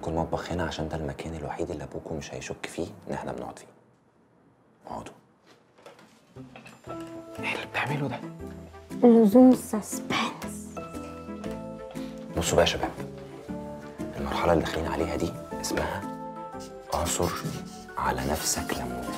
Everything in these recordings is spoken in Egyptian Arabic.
لكم المطبخ هنا عشان ده المكان الوحيد اللي ابوكم مش هيشك فيه ان احنا بنقعد فيه اقعدوا ايه اللي بتعمله ده؟ لزوم السسبنس بصوا بقى يا شباب المرحلة اللي داخلين عليها دي اسمها اعصر على نفسك ليمون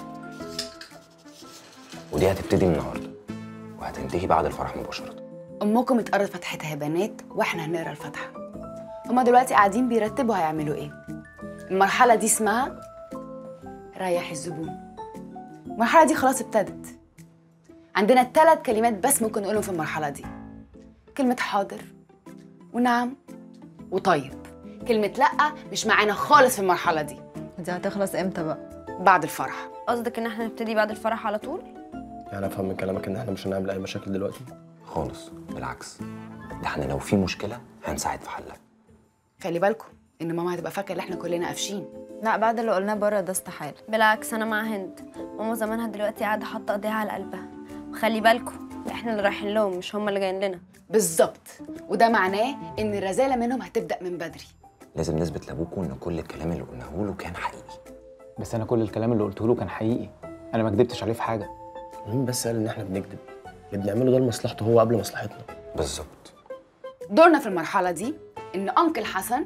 ودي هتبتدي من النهارده وهتنتهي بعد الفرح مباشرة امكم اتقرت فتحتها يا بنات واحنا هنقرا الفاتحه هما دلوقتي قاعدين بيرتبوا هيعملوا ايه المرحله دي اسمها ريح الزبون المرحله دي خلاص ابتدت عندنا ثلاث كلمات بس ممكن نقولهم في المرحله دي كلمه حاضر ونعم وطيب كلمه لا مش معانا خالص في المرحله دي دي هتخلص امتى بقى؟ بعد الفرح قصدك ان احنا نبتدي بعد الفرح على طول يعني افهم من كلامك ان احنا مش هنعمل اي مشاكل دلوقتي خالص بالعكس ده احنا لو في مشكلة هنساعد في حلها خلي بالكم ان ماما هتبقى فاكره ان احنا كلنا قافشين لا بعد اللي قلناه بره ده استحاله بالعكس انا مع هند ماما زمانها دلوقتي قاعده حاطه ايديها على قلبها وخلي بالكم احنا اللي رايحين لهم مش هم اللي جايين لنا بالظبط وده معناه ان الرزاله منهم هتبدا من بدري لازم نثبت لابوكم ان كل الكلام اللي قلناه له كان حقيقي بس انا كل الكلام اللي قلته له كان حقيقي انا ما كدبتش عليه في حاجه مين بس قال ان احنا بنكذب اللي بنعمله ده لمصلحته هو قبل مصلحتنا بالظبط دورنا في المرحلة دي إن أنكل حسن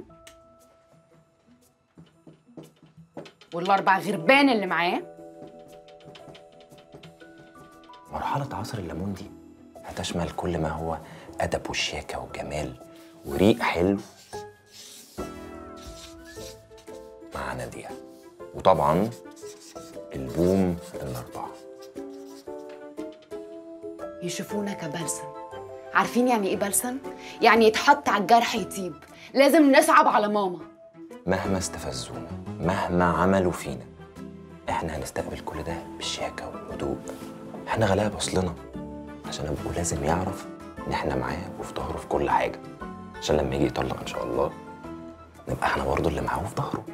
والأربع غربان اللي معاه مرحلة عصر الليمون دي هتشمل كل ما هو أدب وشياكة وجمال وريق حلو مع نادية وطبعا البوم الأربعة يشوفونا كبلسم عارفين يعني إيه بلسم؟ يعني يتحط على الجرح يطيب لازم نصعب على ماما مهما استفزونا مهما عملوا فينا احنا هنستقبل كل ده بالشياكة والهدوء احنا غلابة أصلنا عشان أبوه لازم يعرف إن احنا معاه وفي ظهره في كل حاجة عشان لما يجي يطلق إن شاء الله نبقى احنا برضه اللي معاه في ظهره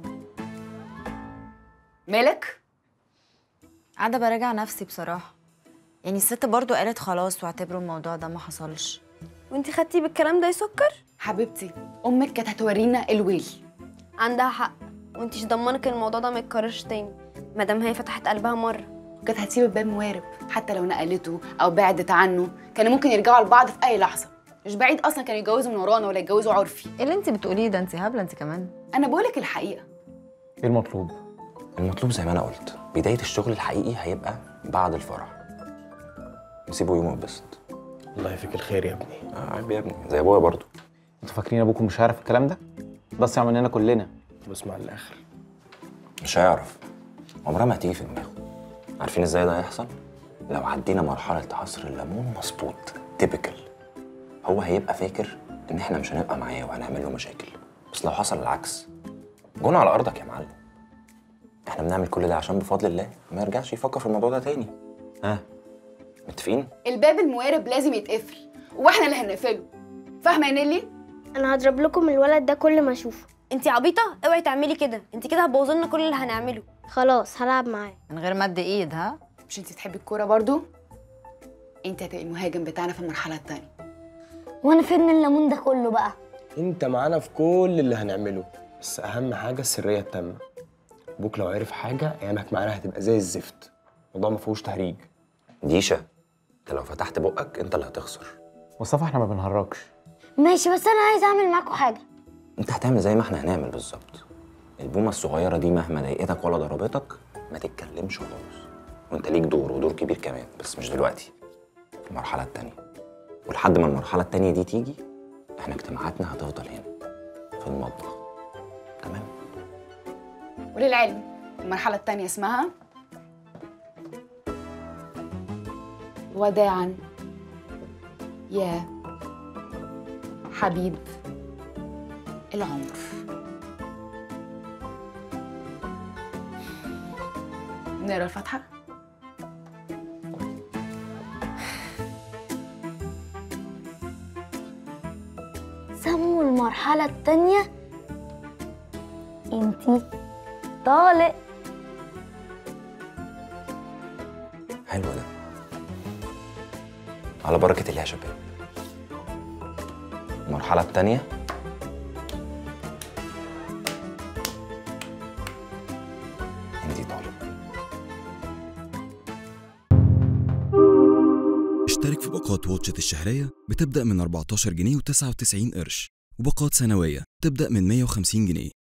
مالك؟ قاعده براجع نفسي بصراحه يعني الست برضو قالت خلاص واعتبروا الموضوع ده ما حصلش وانتي خدتي بالكلام ده يا سكر حبيبتي أمك كانت هتورينا الويل عندها حق وانتيش ضمنك ان الموضوع ده ما يتكررش تاني مادام هي فتحت قلبها مره وكانت هتسيب الباب موارب حتى لو نقلته أو بعدت عنه كانوا ممكن يرجعوا لبعض في أي لحظة مش بعيد أصلا كانوا يتجوزوا من ورانا ولا يتجوزوا عرفي ايه اللي انت بتقوليه ده انت هبله انت كمان أنا بقولك الحقيقة ايه المطلوب؟ المطلوب زي ما أنا قلت بداية الشغل الحقيقي هيبقى بعد الفرح نسيبه يوم ويتبسط الله يفيك الخير يا ابني آه، عيب يا ابني زي أبويا برضه انتوا فاكرين ابوكم مش هيعرف الكلام ده؟ ده صيع مننا كلنا بسمع للاخر مش هيعرف عمرها ما هتيجي في دماغه عارفين ازاي ده هيحصل لو عدينا مرحله عصر الليمون مظبوط تيبيكال هو هيبقى فاكر ان احنا مش هنبقى معاه وهنعمل له مشاكل بس لو حصل العكس جونا على ارضك يا معلم احنا بنعمل كل ده عشان بفضل الله ما يرجعش يفكر في الموضوع ده تاني ها متفقين الباب الموارب لازم يتقفل واحنا اللي هنقفله فاهمه يا نيلي انا هضرب لكم الولد ده كل ما اشوفه انتي عبيطه اوعي تعملي كده انتي كده هتبوظي لنا كل اللي هنعمله خلاص هلعب معاه من غير مد ايد ها مش انت بتحبي الكوره برضو انت هتبقي المهاجم بتاعنا في المرحله الثانيه وانا فين الليمون ده كله بقى انت معانا في كل اللي هنعمله بس اهم حاجه السريه التامه ابوك لو عرف حاجه ايامك معانا هتبقى زي الزفت الموضوع ما فيهوش تهريج ديشا انت لو فتحت بقك انت اللي هتخسر مصطفى احنا ما بنهرجش ماشي بس انا عايز اعمل معاكم حاجه انت هتعمل زي ما احنا هنعمل بالظبط البومه الصغيره دي مهما ضايقتك ولا ضربتك ما تتكلمش خالص وانت ليك دور ودور كبير كمان بس مش دلوقتي في المرحله التانيه ولحد ما المرحله التانيه دي تيجي احنا اجتماعاتنا هتفضل هنا في المطبخ تمام وللعلم المرحله الثانيه اسمها وداعا يا حبيب العمر نقرا الفاتحه سموا المرحله التانيه انتي طالق حلو ده على بركه الله يا شباب المرحله التانيه اشترك في باقات واتشت الشهرية بتبدأ من 14 جنيه و99 قرش وباقات سنوية تبدأ من 150 جنيه